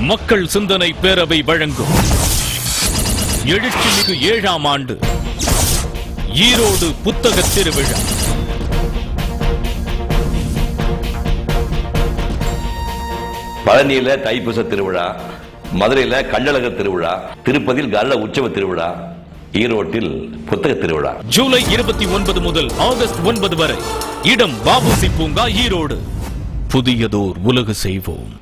மக்கள் சிந்தனை பேரவை வழங்கும் எழுச்சிமிகு ஏழாம் ஆண்டு ஈரோடு புத்தக திருவிழா பழனியில தைப்பூச திருவிழா மதுரையில கள்ளழகர் திருவிழா திருப்பதியில் கள்ள உற்சவ திருவிழா ஈரோட்டில் புத்தக திருவிழா ஜூலை இருபத்தி ஒன்பது முதல் ஆகஸ்ட் ஒன்பது வரை இடம் பாபுசி பூங்கா ஈரோடு புதியதோர் உலகு செய்வோம்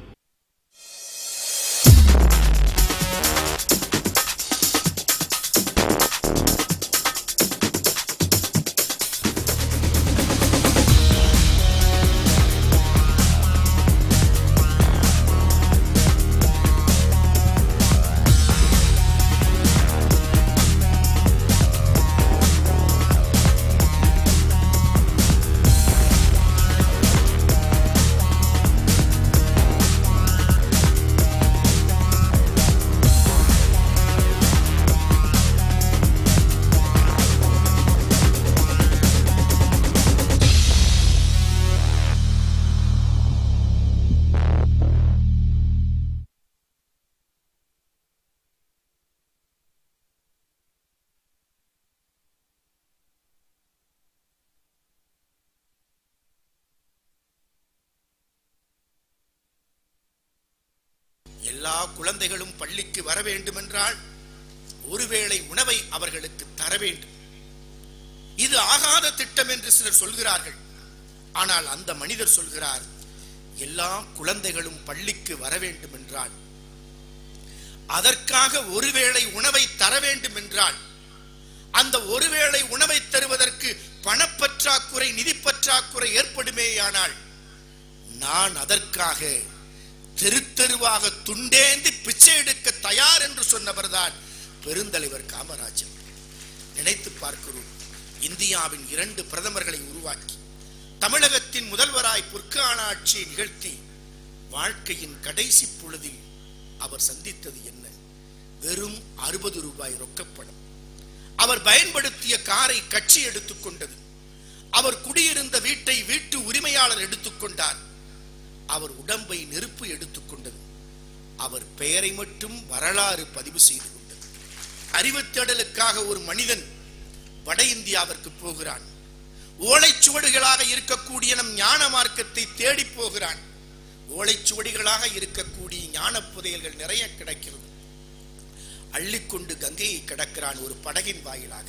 எல்லா குழந்தைகளும் பள்ளிக்கு வர வேண்டுமென்றால் ஒருவேளை உணவை அவர்களுக்கு தர வேண்டும் இது ஆகாத திட்டம் என்று சிலர் சொல்கிறார்கள் ஆனால் அந்த மனிதர் சொல்கிறார் எல்லா குழந்தைகளும் பள்ளிக்கு வர வேண்டும் என்றால் அதற்காக ஒருவேளை உணவை தர வேண்டும் என்றால் அந்த ஒருவேளை உணவை தருவதற்கு பணப்பற்றாக்குறை நிதி பற்றாக்குறை ஏற்படுமேயானால் நான் அதற்காக தெரு தெருவாக துண்டேந்தி பிச்சை எடுக்க தயார் என்று சொன்னவர்தான் பெருந்தலைவர் காமராஜர் நினைத்து பார்க்கிறோம் இந்தியாவின் இரண்டு பிரதமர்களை உருவாக்கி தமிழகத்தின் முதல்வராய் பொற்கால ஆட்சியை நிகழ்த்தி வாழ்க்கையின் கடைசி பொழுதில் அவர் சந்தித்தது என்ன வெறும் அறுபது ரூபாய் ரொக்கப்பணம் அவர் பயன்படுத்திய காரை கட்சி எடுத்துக்கொண்டது அவர் குடியிருந்த வீட்டை வீட்டு உரிமையாளர் எடுத்துக்கொண்டார் அவர் உடம்பை நெருப்பு எடுத்துக்கொண்டது அவர் பெயரை மட்டும் வரலாறு பதிவு செய்து கொண்டது அறிவுத் தேடலுக்காக ஒரு மனிதன் வட இந்தியாவிற்கு போகிறான் ஓலைச்சுவடுகளாக இருக்கக்கூடிய நம் ஞான மார்க்கத்தை தேடி போகிறான் ஓலைச்சுவடிகளாக இருக்கக்கூடிய ஞான புதையல்கள் நிறைய கிடைக்கிறது அள்ளிக்கொண்டு கங்கையை கடக்கிறான் ஒரு படகின் வாயிலாக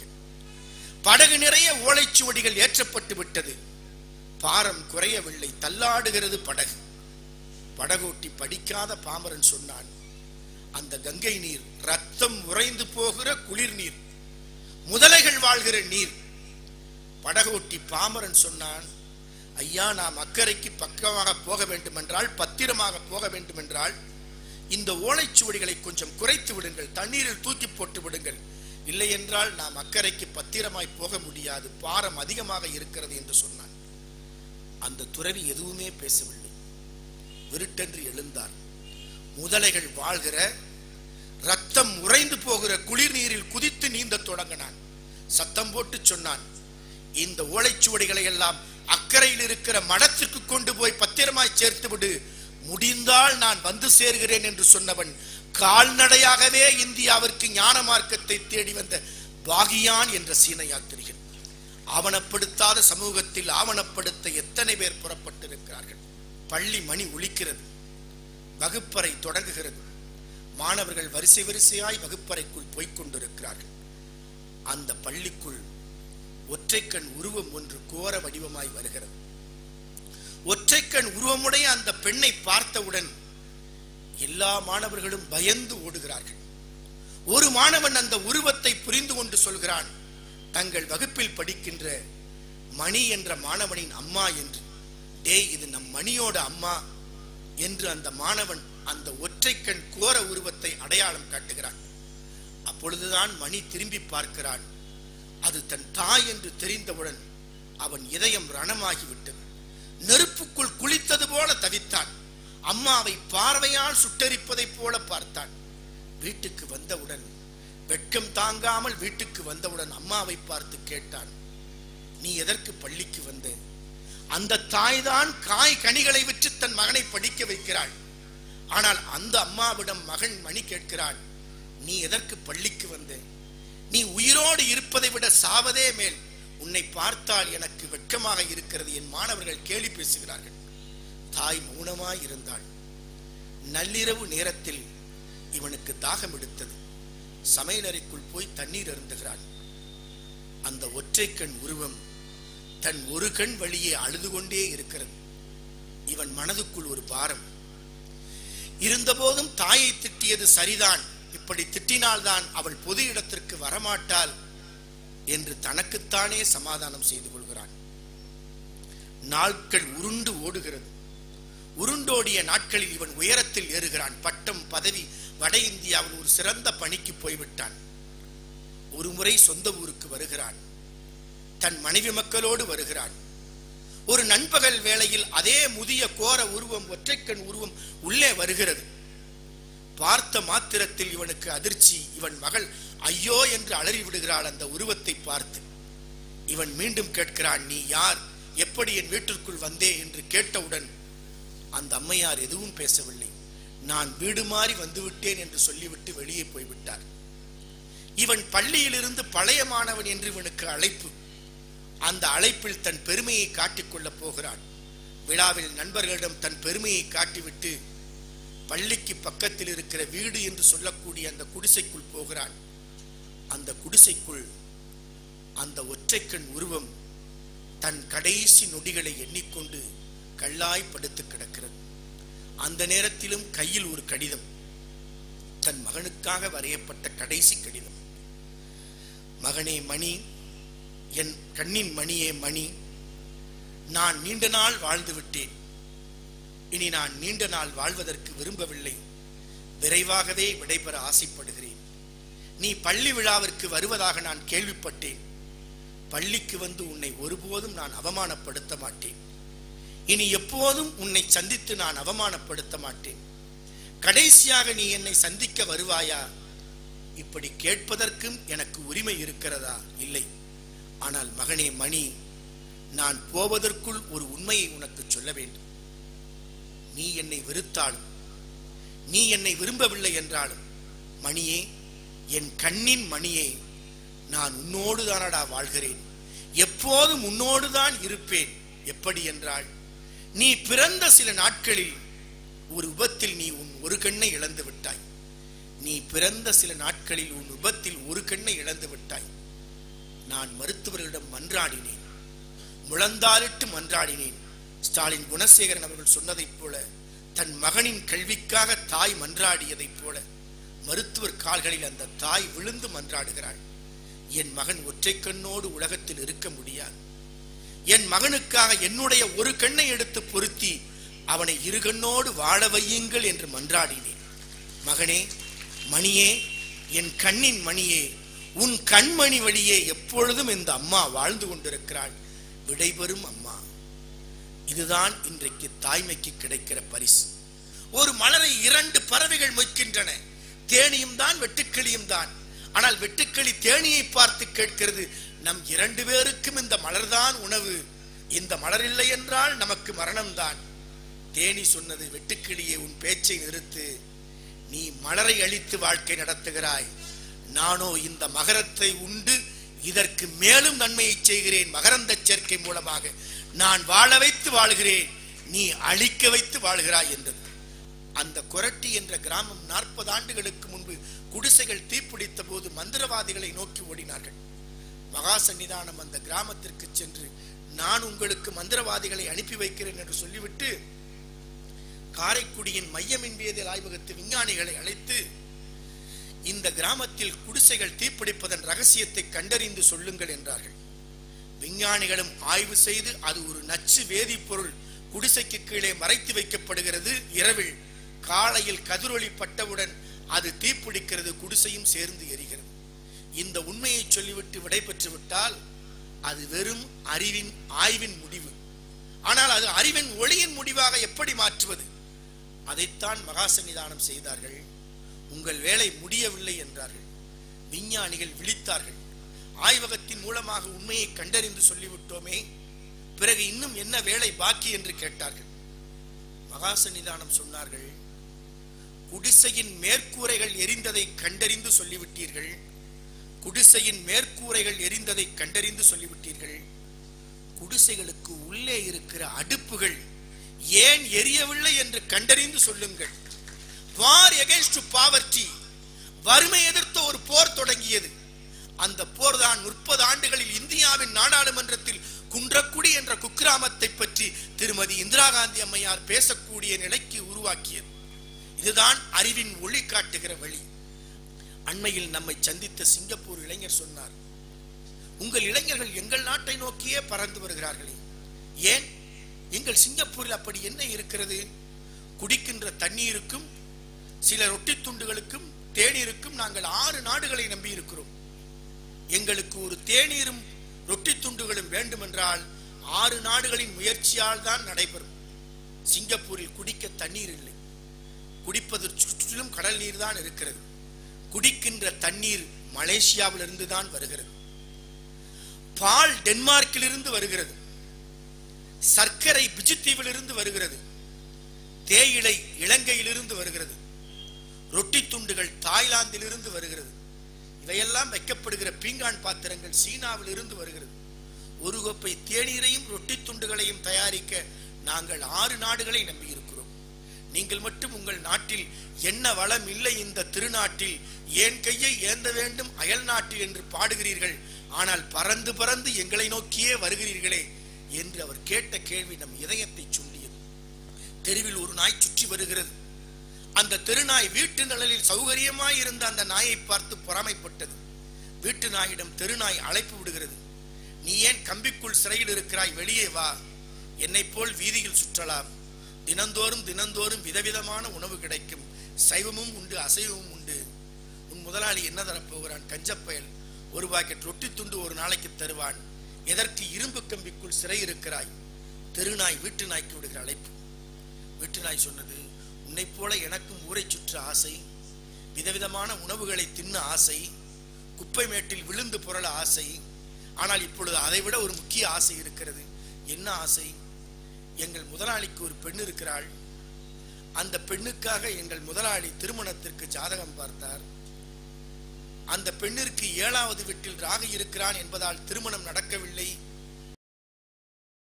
படகு நிறைய ஓலைச்சுவடிகள் ஏற்றப்பட்டு விட்டது பாரம் குறையவில்லை தள்ளாடுகிறது படகு படகோட்டி படிக்காத பாமரன் சொன்னான் அந்த கங்கை நீர் ரத்தம் உறைந்து போகிற குளிர் நீர் முதலைகள் வாழ்கிற நீர் படகோட்டி பாமரன் சொன்னான் ஐயா நாம் அக்கறைக்கு பக்கமாக போக வேண்டுமென்றால் பத்திரமாக போக வேண்டுமென்றால் இந்த ஓலைச்சுவடிகளை கொஞ்சம் குறைத்து விடுங்கள் தண்ணீரில் தூக்கி போட்டு விடுங்கள் இல்லை என்றால் நாம் அக்கறைக்கு பத்திரமாய் போக முடியாது பாரம் அதிகமாக இருக்கிறது என்று சொன்னான் அந்த துறவி எதுவுமே பேசவில்லை விருட்டென்று எழுந்தார் முதலைகள் வாழ்கிற ரத்தம் உறைந்து போகிற குளிர் நீரில் குதித்து நீந்த தொடங்கினான் சத்தம் போட்டு சொன்னான் இந்த ஓலைச்சுவடிகளை எல்லாம் அக்கறையில் இருக்கிற மடத்திற்கு கொண்டு போய் பத்திரமாய் சேர்த்து விடு முடிந்தால் நான் வந்து சேர்கிறேன் என்று சொன்னவன் கால்நடையாகவே இந்தியாவிற்கு ஞான மார்க்கத்தை தேடி வந்த பாகியான் என்ற சீன யாத்திரிகன் ஆவணப்படுத்தாத சமூகத்தில் ஆவணப்படுத்த எத்தனை பேர் புறப்பட்டிருக்கிறார்கள் பள்ளி மணி ஒலிக்கிறது வகுப்பறை தொடங்குகிறது மாணவர்கள் வரிசை வரிசையாய் வகுப்பறைக்குள் போய்க் கொண்டிருக்கிறார்கள் அந்த பள்ளிக்குள் ஒற்றைக்கண் உருவம் ஒன்று கோர வடிவமாய் வருகிறது ஒற்றைக்கண் உருவமுடைய அந்த பெண்ணை பார்த்தவுடன் எல்லா மாணவர்களும் பயந்து ஓடுகிறார்கள் ஒரு மாணவன் அந்த உருவத்தை புரிந்து கொண்டு சொல்கிறான் தங்கள் வகுப்பில் படிக்கின்ற மணி என்ற மாணவனின் அம்மா என்று டேய் இது நம் மணியோட அம்மா என்று அந்த மாணவன் அந்த ஒற்றைக்கண் கோர உருவத்தை அடையாளம் காட்டுகிறான் அப்பொழுதுதான் மணி திரும்பி பார்க்கிறான் அது தன் தாய் என்று தெரிந்தவுடன் அவன் இதயம் ரணமாகிவிட்டது நெருப்புக்குள் குளித்தது போல தவித்தான் அம்மாவை பார்வையால் சுட்டரிப்பதைப் போல பார்த்தான் வீட்டுக்கு வந்தவுடன் வெட்கம் தாங்காமல் வீட்டுக்கு வந்தவுடன் அம்மாவை பார்த்து கேட்டான் நீ எதற்கு பள்ளிக்கு வந்த அந்த தாய்தான் காய் கனிகளை விற்று தன் மகனை படிக்க வைக்கிறாள் ஆனால் அந்த அம்மாவிடம் மகன் மணி கேட்கிறான் நீ எதற்கு பள்ளிக்கு வந்த நீ உயிரோடு இருப்பதை விட சாவதே மேல் உன்னை பார்த்தால் எனக்கு வெட்கமாக இருக்கிறது என் மாணவர்கள் கேலி பேசுகிறார்கள் தாய் மௌனமாய் இருந்தாள் நள்ளிரவு நேரத்தில் இவனுக்கு தாகம் எடுத்தது சமையலறைக்குள் போய் தண்ணீர் அருந்துகிறான் அந்த ஒற்றை கண் உருவம் தன் ஒரு கண் வழியே அழுது கொண்டே இருக்கிறது இவன் மனதுக்குள் ஒரு பாரம் இருந்தபோதும் தாயை திட்டியது சரிதான் இப்படி திட்டினால்தான் அவள் பொது இடத்திற்கு வரமாட்டாள் என்று தனக்குத்தானே சமாதானம் செய்து கொள்கிறான் நாட்கள் உருண்டு ஓடுகிறது உருண்டோடிய நாட்களில் இவன் உயரத்தில் ஏறுகிறான் பட்டம் பதவி வட இந்தியாவில் ஒரு சிறந்த பணிக்கு போய்விட்டான் ஒரு முறை சொந்த ஊருக்கு வருகிறான் தன் மனைவி மக்களோடு வருகிறான் ஒரு நண்பகல் வேளையில் அதே முதிய கோர உருவம் ஒற்றைக்கண் உருவம் உள்ளே வருகிறது பார்த்த மாத்திரத்தில் இவனுக்கு அதிர்ச்சி இவன் மகள் ஐயோ என்று அலறி விடுகிறாள் அந்த உருவத்தை பார்த்து இவன் மீண்டும் கேட்கிறான் நீ யார் எப்படி என் வீட்டிற்குள் வந்தே என்று கேட்டவுடன் அந்த அம்மையார் எதுவும் பேசவில்லை நான் வீடு மாறி வந்துவிட்டேன் என்று சொல்லிவிட்டு வெளியே போய்விட்டார் இவன் பள்ளியிலிருந்து பழைய மாணவன் என்று இவனுக்கு அழைப்பு அந்த அழைப்பில் தன் பெருமையை காட்டிக் கொள்ளப் போகிறான் விழாவில் நண்பர்களிடம் தன் பெருமையை காட்டிவிட்டு பள்ளிக்கு பக்கத்தில் இருக்கிற வீடு என்று சொல்லக்கூடிய அந்த குடிசைக்குள் போகிறான் அந்த குடிசைக்குள் அந்த ஒற்றைக்கண் உருவம் தன் கடைசி நொடிகளை எண்ணிக்கொண்டு கல்லாய் படுத்து கிடக்கிறது அந்த நேரத்திலும் கையில் ஒரு கடிதம் தன் மகனுக்காக வரையப்பட்ட கடைசி கடிதம் மகனே மணி என் கண்ணின் மணியே மணி நான் நீண்ட நாள் வாழ்ந்து விட்டேன் இனி நான் நீண்ட நாள் வாழ்வதற்கு விரும்பவில்லை விரைவாகவே விடைபெற ஆசைப்படுகிறேன் நீ பள்ளி விழாவிற்கு வருவதாக நான் கேள்விப்பட்டேன் பள்ளிக்கு வந்து உன்னை ஒருபோதும் நான் அவமானப்படுத்த மாட்டேன் இனி எப்போதும் உன்னை சந்தித்து நான் அவமானப்படுத்த மாட்டேன் கடைசியாக நீ என்னை சந்திக்க வருவாயா இப்படி கேட்பதற்கும் எனக்கு உரிமை இருக்கிறதா இல்லை ஆனால் மகனே மணி நான் போவதற்குள் ஒரு உண்மையை உனக்கு சொல்ல வேண்டும் நீ என்னை வெறுத்தாலும் நீ என்னை விரும்பவில்லை என்றாலும் மணியே என் கண்ணின் மணியே நான் உன்னோடு தானடா வாழ்கிறேன் எப்போதும் உன்னோடு தான் இருப்பேன் எப்படி என்றால் நீ பிறந்த சில நாட்களில் ஒரு விபத்தில் நீ உன் ஒரு கண்ணை இழந்து விட்டாய் நீ பிறந்த சில நாட்களில் உன் விபத்தில் ஒரு கண்ணை இழந்து விட்டாய் நான் மருத்துவர்களிடம் மன்றாடினேன் முழந்தாலிட்டு மன்றாடினேன் ஸ்டாலின் குணசேகரன் அவர்கள் சொன்னதைப் போல தன் மகனின் கல்விக்காக தாய் மன்றாடியதைப் போல மருத்துவர் கால்களில் அந்த தாய் விழுந்து மன்றாடுகிறாள் என் மகன் ஒற்றை கண்ணோடு உலகத்தில் இருக்க முடியாது என் மகனுக்காக என்னுடைய ஒரு கண்ணை எடுத்து பொருத்தி அவனை இரு கண்ணோடு வாழ வையுங்கள் என்று மன்றாடினேன் மகனே மணியே என் கண்ணின் மணியே உன் கண்மணி வழியே எப்பொழுதும் இந்த அம்மா வாழ்ந்து கொண்டிருக்கிறாள் விடைபெறும் அம்மா இதுதான் இன்றைக்கு தாய்மைக்கு கிடைக்கிற பரிசு ஒரு மலரை இரண்டு பறவைகள் மொய்க்கின்றன தேனியும் தான் வெட்டுக்கிளியும் தான் ஆனால் வெட்டுக்கிளி தேனியை பார்த்து கேட்கிறது நம் இரண்டு பேருக்கும் இந்த மலர்தான் உணவு இந்த மலர் இல்லை என்றால் நமக்கு மரணம்தான் தேனி சொன்னது வெட்டுக்கிளியே உன் பேச்சை நிறுத்து நீ மலரை அழித்து வாழ்க்கை நடத்துகிறாய் நானோ இந்த மகரத்தை உண்டு இதற்கு மேலும் நன்மையை செய்கிறேன் மகரந்த சேர்க்கை மூலமாக நான் வாழ வைத்து வாழ்கிறேன் நீ அழிக்க வைத்து வாழ்கிறாய் என்றது அந்த கொரட்டி என்ற கிராமம் நாற்பது ஆண்டுகளுக்கு முன்பு குடிசைகள் தீப்பிடித்த போது மந்திரவாதிகளை நோக்கி ஓடினார்கள் மகா சன்னிதானம் அந்த கிராமத்திற்கு சென்று நான் உங்களுக்கு மந்திரவாதிகளை அனுப்பி வைக்கிறேன் என்று சொல்லிவிட்டு காரைக்குடியின் மையமின்பியதில் ஆய்வகத்து விஞ்ஞானிகளை அழைத்து இந்த கிராமத்தில் குடிசைகள் தீப்பிடிப்பதன் ரகசியத்தை கண்டறிந்து சொல்லுங்கள் என்றார்கள் விஞ்ஞானிகளும் ஆய்வு செய்து அது ஒரு நச்சு வேதிப்பொருள் குடிசைக்கு கீழே மறைத்து வைக்கப்படுகிறது இரவில் காலையில் கதிரொளி பட்டவுடன் அது தீப்பிடிக்கிறது குடிசையும் சேர்ந்து எரிகிறது இந்த உண்மையை சொல்லிவிட்டு விடைபெற்று விட்டால் அது வெறும் அறிவின் ஆய்வின் முடிவு ஆனால் அது அறிவின் ஒளியின் முடிவாக எப்படி மாற்றுவது அதைத்தான் மகா சன்னிதானம் செய்தார்கள் உங்கள் வேலை முடியவில்லை என்றார்கள் விஞ்ஞானிகள் விழித்தார்கள் ஆய்வகத்தின் மூலமாக உண்மையை கண்டறிந்து சொல்லிவிட்டோமே பிறகு இன்னும் என்ன வேலை பாக்கி என்று கேட்டார்கள் மகா சன்னிதானம் சொன்னார்கள் குடிசையின் மேற்கூரைகள் எரிந்ததை கண்டறிந்து சொல்லிவிட்டீர்கள் குடிசையின் மேற்கூரைகள் எரிந்ததை கண்டறிந்து சொல்லிவிட்டீர்கள் குடிசைகளுக்கு உள்ளே இருக்கிற அடுப்புகள் ஏன் எரியவில்லை என்று கண்டறிந்து சொல்லுங்கள் வார் எகென்ஸ்ட் பாவர்ட்டி வறுமை எதிர்த்த ஒரு போர் தொடங்கியது அந்த போர் தான் முப்பது ஆண்டுகளில் இந்தியாவின் நாடாளுமன்றத்தில் குன்றக்குடி என்ற குக்கிராமத்தை பற்றி திருமதி இந்திரா காந்தி அம்மையார் பேசக்கூடிய நிலைக்கு உருவாக்கியது இதுதான் அறிவின் ஒளி காட்டுகிற வழி அண்மையில் நம்மை சந்தித்த சிங்கப்பூர் இளைஞர் சொன்னார் உங்கள் இளைஞர்கள் எங்கள் நாட்டை நோக்கியே பறந்து வருகிறார்களே ஏன் எங்கள் சிங்கப்பூரில் அப்படி என்ன இருக்கிறது குடிக்கின்ற தண்ணீருக்கும் சில ரொட்டி துண்டுகளுக்கும் தேநீருக்கும் நாங்கள் ஆறு நாடுகளை நம்பி இருக்கிறோம் எங்களுக்கு ஒரு தேநீரும் ரொட்டி துண்டுகளும் வேண்டுமென்றால் ஆறு நாடுகளின் முயற்சியால் தான் நடைபெறும் சிங்கப்பூரில் குடிக்க தண்ணீர் இல்லை குடிப்பது சுற்றிலும் கடல் நீர் தான் இருக்கிறது குடிக்கின்ற தண்ணீர் மலேசியாவிலிருந்து தான் வருகிறது பால் டென்மார்க்கிலிருந்து வருகிறது சர்க்கரை பிஜுத்தீவிலிருந்து வருகிறது தேயிலை இலங்கையிலிருந்து வருகிறது ரொட்டி துண்டுகள் தாய்லாந்திலிருந்து வருகிறது இவையெல்லாம் வைக்கப்படுகிற பீங்கான் பாத்திரங்கள் சீனாவில் இருந்து வருகிறது ஒரு கோப்பை தேநீரையும் ரொட்டி துண்டுகளையும் தயாரிக்க நாங்கள் ஆறு நாடுகளை நம்பியிருக்கிறோம் நீங்கள் மட்டும் உங்கள் நாட்டில் என்ன வளம் இல்லை இந்த திருநாட்டில் ஏன் கையை ஏந்த வேண்டும் அயல் நாட்டில் என்று பாடுகிறீர்கள் ஆனால் பறந்து பறந்து எங்களை நோக்கியே வருகிறீர்களே என்று அவர் கேட்ட கேள்வி நம் இதயத்தை சொல்லியது தெருவில் ஒரு நாய் சுற்றி வருகிறது அந்த தெருநாய் வீட்டு நிழலில் சௌகரியமாய் இருந்த அந்த நாயை பார்த்து பொறாமைப்பட்டது வீட்டு நாயிடம் தெருநாய் அழைப்பு விடுகிறது நீ ஏன் கம்பிக்குள் சிறையில் இருக்கிறாய் வெளியே வா என்னைப் போல் வீதியில் சுற்றலாம் தினந்தோறும் தினந்தோறும் விதவிதமான உணவு கிடைக்கும் சைவமும் உண்டு அசைவமும் உண்டு உன் முதலாளி என்ன தரப்போகிறான் கஞ்சப்பயல் ஒரு பாக்கெட் ரொட்டி துண்டு ஒரு நாளைக்கு தருவான் எதற்கு இரும்பு கம்பிக்குள் சிறை இருக்கிறாய் தெருநாய் வீட்டு நாய்க்கு விடுகிற அழைப்பு வீட்டு நாய் சொன்னது உன்னைப் போல எனக்கும் ஊரை சுற்ற ஆசை விதவிதமான உணவுகளை தின்ன ஆசை குப்பை மேட்டில் விழுந்து புரள ஆசை ஆனால் இப்பொழுது அதை விட ஒரு முக்கிய ஆசை இருக்கிறது என்ன ஆசை எங்கள் முதலாளிக்கு ஒரு பெண் இருக்கிறாள் அந்த பெண்ணுக்காக எங்கள் முதலாளி திருமணத்திற்கு ஜாதகம் பார்த்தார் அந்த பெண்ணிற்கு ஏழாவது வீட்டில் ராகு இருக்கிறான் என்பதால் திருமணம் நடக்கவில்லை